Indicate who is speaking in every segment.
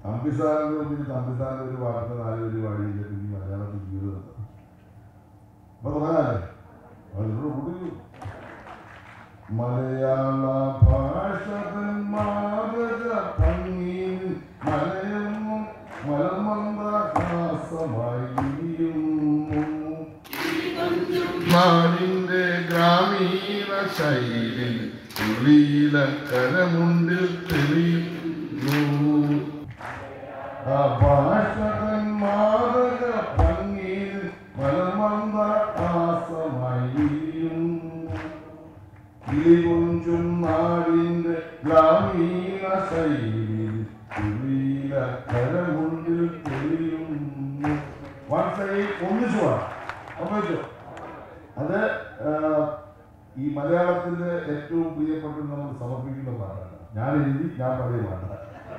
Speaker 1: അമ്പിസാറിന്റെ മുമ്പിൽ തമ്പിസാറിന്റെ ഒരു വാർത്ത നാല് പേര് പാടിയില്ല പിന്നെ മലയാളത്തിൽ ജീവിതം അപ്പൊ തുടങ്ങാല്ലേ അതിലൂടെ കൂടി മലയാള ഭാഷതൻ മാതക ഭംഗിയിൽ മലയുന്നു മലമന്ദഹാസമായി വിരിയുന്നു നാടിന്റെ ഗ്രാമീണ ശൈലി തുളിയില കരമുണ്ടിൽ തെളിയുന്നു ആ ഭാഷകൻ മാതക ഭംഗിയിൽ മലമന്ദഹാസമായി വിരിയുന്നു കിളികൊഞ്ചും നാടിന്റെ ഗ്രാമീണ ശൈലിയിൽ തുളിയില കരമുണ്ടിൽ തെളിയുന്നു വാർത്തയിൽ ഒന്നിച്ചു പോകാം സമ്മതിച്ചോ അത് ആ, ഈ മലയാളത്തിന്റെ ഏറ്റവും പ്രിയപ്പെട്ട നമ്മൾ സമർപ്പിക്കുന്ന പാട്ടാണ് ഞാൻ എഴുതി ഞാൻ പറയും പാട്ടാണ്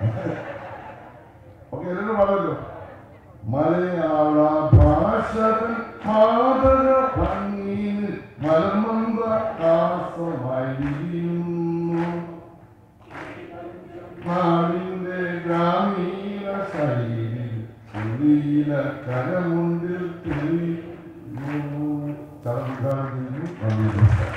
Speaker 1: ഓക്കെ എല്ലാവരും പാടല്ലോ മലയാള ഭാഷകൻ മാതക ഭംഗിയിൽ മലമന്ദ ആസമായി വിരിയുന്നു നാടിന്റെ ഗ്രാമീണ ശൈലി ഉള്ളിയില കരമുണ്ടിൽ തെളിയുന്നു ചർച്ച നന്ദി നമസ്കാരം